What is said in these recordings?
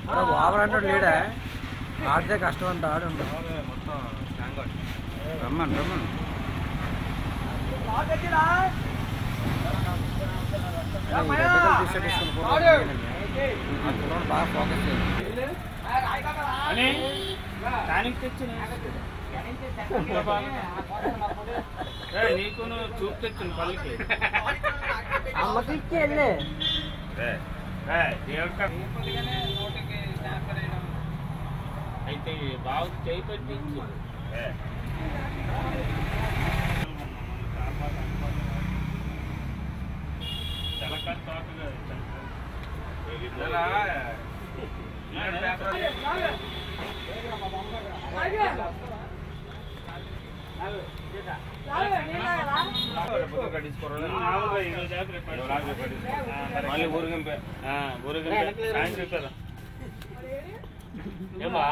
Over అంటే లేడా ఆడితే కష్టం అంట ఆడు రమ్మను రమ్మను బాగా ఫోకస్ చేయాలి అని దానికి తెచ్చిన నీకు నువ్వు చూపు తెచ్చిన పళ్ళకి అమ్మకి ఇచ్చేయండి దేవుడికి అయితే బాగా చేయి పెట్టి ఇచ్చు తెలకట్టు తోటగా మళ్ళీ ఊరిగింపే ఊరిగింపే సాయం చెప్పారా ఏమా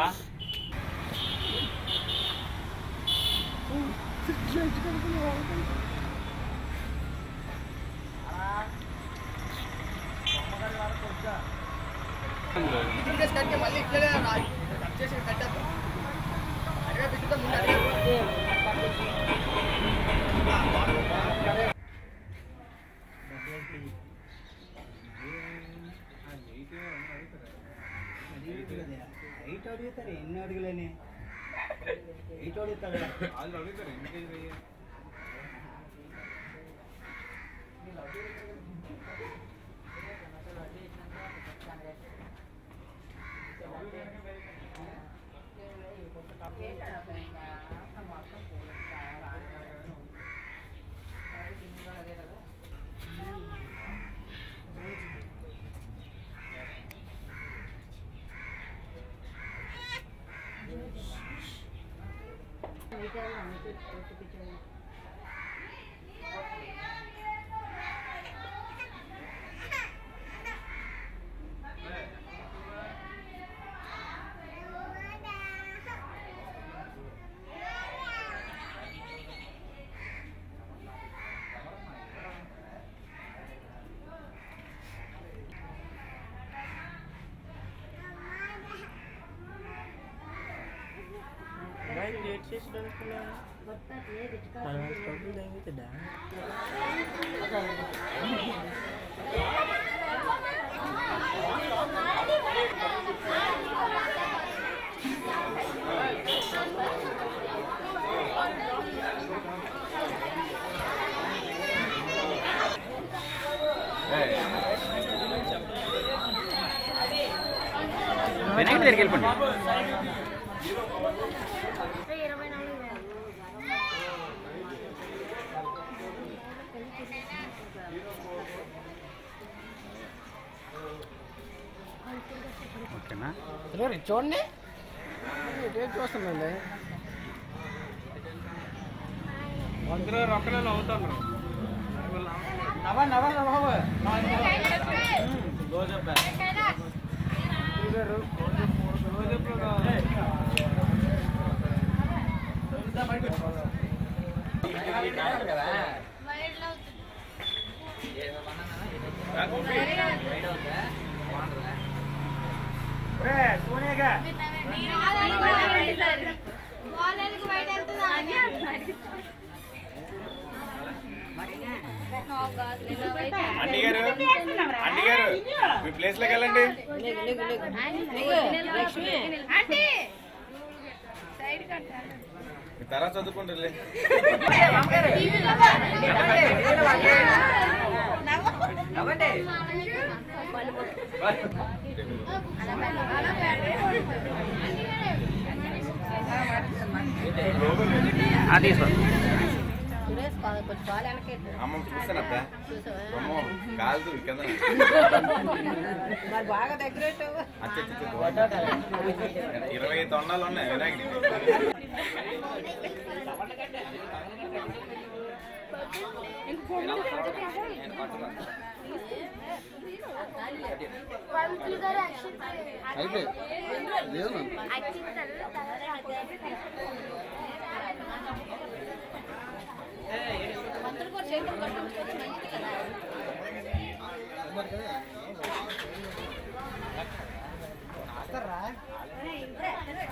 ఎయిట్ అడుగుతారు ఎన్ని అడుగులని ఎయిట్ అడుగుతాడు వాళ్ళు అడుగుతారు ఎన్ని కేజీ వినాయకుడి దగ్గరికి వెళ్ళిపోండి ఇరవై నాలుగు ఓకేనా చూడండి ఇదేం చూస్తుందండి వందలో రొక్కలలో అవుతాను నవ్వండి నవ్వండి బాబు వాళ్ళకి బయట వెళ్తుందా అండి గారు అండి గారు మీ ప్లేస్ లోకి వెళ్ళండి ఆంటీ మీ తర్వాత చదువుకుంటారులే నవ్వండి తీసుకో అమ్మ చూస్తానత్తా అమ్మ కాదు కింద మరి బాగా దగ్గర అచ్చ, అచ్చ, అచ్చ. ఇరవై తొండాలు ఉన్నాయి వినాయకుడి పంతులు గారు యాక్షన్ అయిపోయి లేదు యాక్టింగ్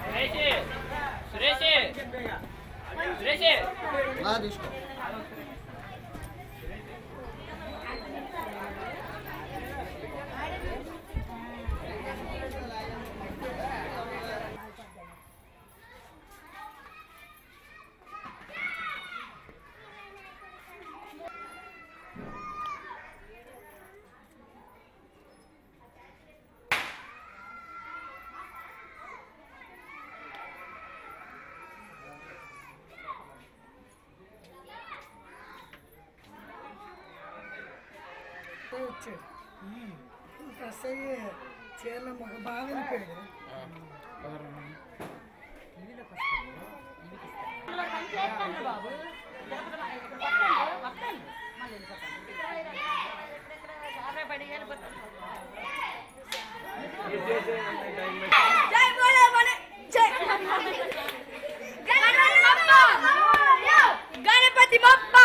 వచ్చాడు ఫ్రెష్ అయ్యి చీరలో మొగ బాగా వెళ్ళిపోయాడు జై బోలే బోలే జై గణపతి బప్ప గణపతి బప్ప